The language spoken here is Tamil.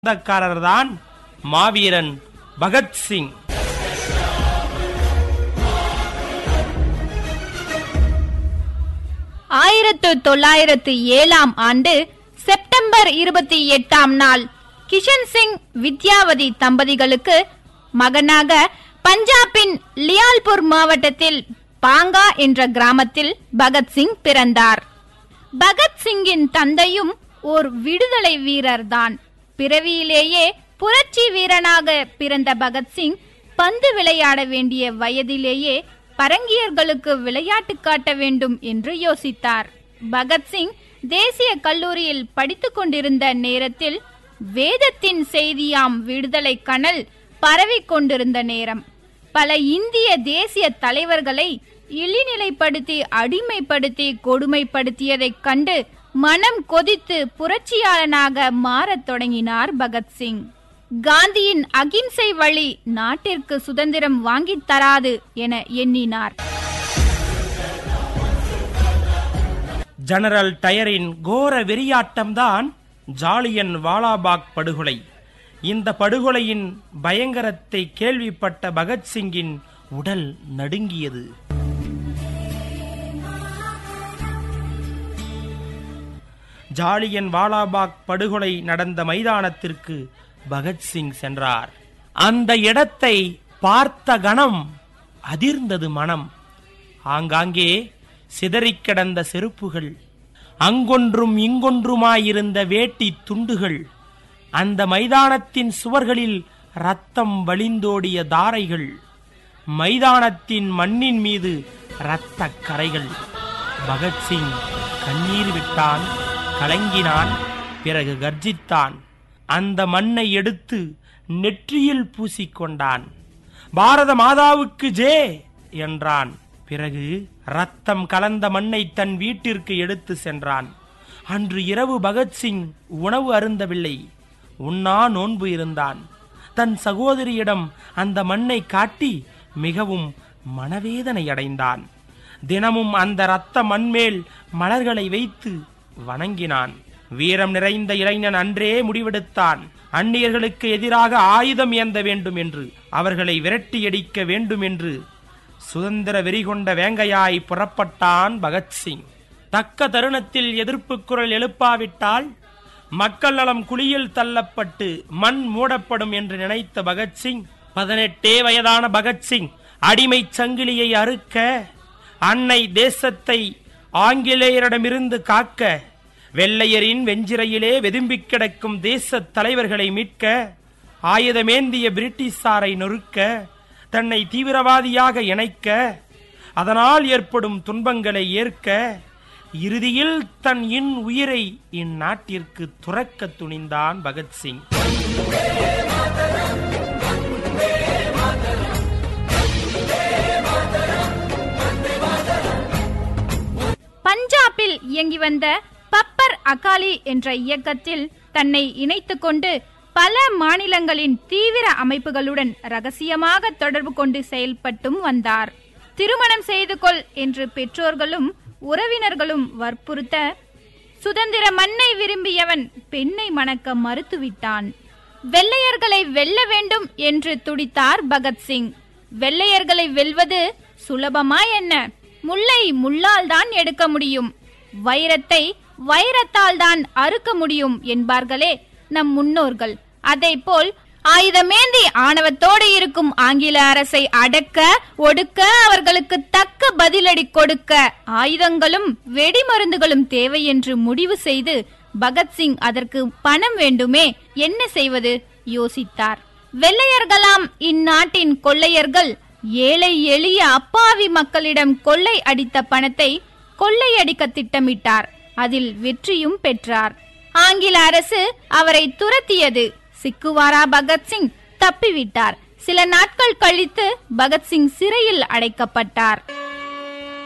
சொந்தக்காரர்தான் மாவீரன் பகத்சிங் ஆயிரத்து தொள்ளாயிரத்து ஏழாம் ஆண்டு செப்டம்பர் இருபத்தி எட்டாம் நாள் கிஷன் சிங் வித்யாவதி தம்பதிகளுக்கு மகனாக பஞ்சாபின் லியால்பூர் மாவட்டத்தில் பாங்கா என்ற கிராமத்தில் பகத்சிங் பிறந்தார் பகத்சிங்கின் தந்தையும் ஓர் விடுதலை வீரர்தான் பிறவியிலேயே புரட்சி வீரனாக பிறந்த பகத்சிங் பந்து விளையாட வேண்டிய வயதிலேயே பரங்கியர்களுக்கு விளையாட்டு காட்ட வேண்டும் என்று யோசித்தார் பகத்சிங் தேசிய கல்லூரியில் படித்துக் கொண்டிருந்த நேரத்தில் வேதத்தின் செய்தியாம் விடுதலை கனல் பரவிக் கொண்டிருந்த நேரம் பல இந்திய தேசிய தலைவர்களை இழிநிலைப்படுத்தி அடிமைப்படுத்தி கொடுமைப்படுத்தியதைக் கண்டு மனம் கொதித்து புரட்சியாளனாக மாறத் தொடங்கினார் பகத்சிங் காந்தியின் அகிம்சை வழி நாட்டிற்கு சுதந்திரம் வாங்கித் தராது என எண்ணினார் ஜெனரல் டயரின் கோர வெறியாட்டம்தான் ஜாலியன் வாலாபாக் படுகொலை இந்த படுகொலையின் பயங்கரத்தை கேள்விப்பட்ட பகத்சிங்கின் உடல் நடுங்கியது ஜாலியன் வாலாபாக் படுகொலை நடந்த மைதானத்திற்கு பகத்சிங் சென்றார் அந்த இடத்தை பார்த்த கணம் அதிர்ந்தது மனம் ஆங்காங்கே சிதறிக் கிடந்த செருப்புகள் அங்கொன்றும் இங்கொன்றுமாயிருந்த வேட்டி துண்டுகள் அந்த மைதானத்தின் சுவர்களில் ரத்தம் வழிந்தோடிய தாரைகள் மைதானத்தின் மண்ணின் மீது இரத்தக் கரைகள் பகத்சிங் கண்ணீர் விட்டான் கலங்கினான் பிறகு கர்ஜித்தான் அந்த மண்ணை எடுத்து நெற்றியில் பூசிக்கொண்டான் பாரத மாதாவுக்கு ஜே என்றான் பிறகு ரத்தம் கலந்த மண்ணை தன் வீட்டிற்கு எடுத்து சென்றான் அன்று இரவு பகத்சிங் உணவு அருந்தவில்லை உண்ணா நோன்பு இருந்தான் தன் சகோதரியிடம் அந்த மண்ணை காட்டி மிகவும் மனவேதனை அடைந்தான் தினமும் அந்த இரத்த மண்மேல் மலர்களை வைத்து வணங்கினான் வீரம் நிறைந்த இளைஞன் அன்றே முடிவெடுத்தான் அந்நியர்களுக்கு எதிராக ஆயுதம் ஏந்த வேண்டும் என்று அவர்களை விரட்டியடிக்க வேண்டும் என்று சுதந்திர வெறிகொண்ட வேங்கையாய் புறப்பட்டான் பகத்சிங் தக்க தருணத்தில் எதிர்ப்பு குரல் எழுப்பாவிட்டால் மக்கள் நலம் குழியில் தள்ளப்பட்டு மண் மூடப்படும் என்று நினைத்த பகத்சிங் பதினெட்டே வயதான பகத்சிங் அடிமைச் சங்கிலியை அறுக்க அன்னை தேசத்தை ஆங்கிலேயரிடமிருந்து காக்க வெள்ளையரின் வெஞ்சிரையிலே வெதும்பிக் கிடக்கும் தேசத் தலைவர்களை மீட்க ஆயுதமேந்திய பிரிட்டிஷாரை நொறுக்க தன்னை தீவிரவாதியாக இணைக்க அதனால் ஏற்படும் துன்பங்களை ஏற்க இறுதியில் தன் இன் உயிரை இந்நாட்டிற்கு துறக்க துணிந்தான் பகத்சிங் பஞ்சாபில் இயங்கி வந்த பப்பர் அகாலி என்ற இயக்கத்தில் தன்னை இணைத்துக் கொண்டு பல மாநிலங்களின் தீவிர அமைப்புகளுடன் ரகசியமாக தொடர்பு கொண்டு செயல்பட்டும் வந்தார் திருமணம் செய்து கொள் என்று பெற்றோர்களும் உறவினர்களும் வற்புறுத்த சுதந்திர மண்ணை விரும்பியவன் பெண்ணை மணக்க மறுத்துவிட்டான் வெள்ளையர்களை வெல்ல வேண்டும் என்று துடித்தார் பகத்சிங் வெள்ளையர்களை வெல்வது சுலபமா என்ன முல்லை முள்ளால் தான் எடுக்க முடியும் வைரத்தை வைரத்தால் தான் அறுக்க முடியும் என்பார்களே நம் முன்னோர்கள் போல் ஆயுதமேந்தி ஆணவத்தோடு இருக்கும் ஆங்கில அரசை அடக்க ஒடுக்க அவர்களுக்கு தக்க பதிலடி கொடுக்க ஆயுதங்களும் வெடிமருந்துகளும் தேவை என்று முடிவு செய்து பகத்சிங் அதற்கு பணம் வேண்டுமே என்ன செய்வது யோசித்தார் வெள்ளையர்களாம் இந்நாட்டின் கொள்ளையர்கள் ஏழை எளிய அப்பாவி மக்களிடம் கொள்ளை அடித்த பணத்தை கொள்ளையடிக்க திட்டமிட்டார் அதில் வெற்றியும் பெற்றார் ஆங்கில அரசு அவரை துரத்தியது சிக்குவாரா பகத்சிங் தப்பிவிட்டார் சில நாட்கள் கழித்து பகத்சிங் சிறையில் அடைக்கப்பட்டார்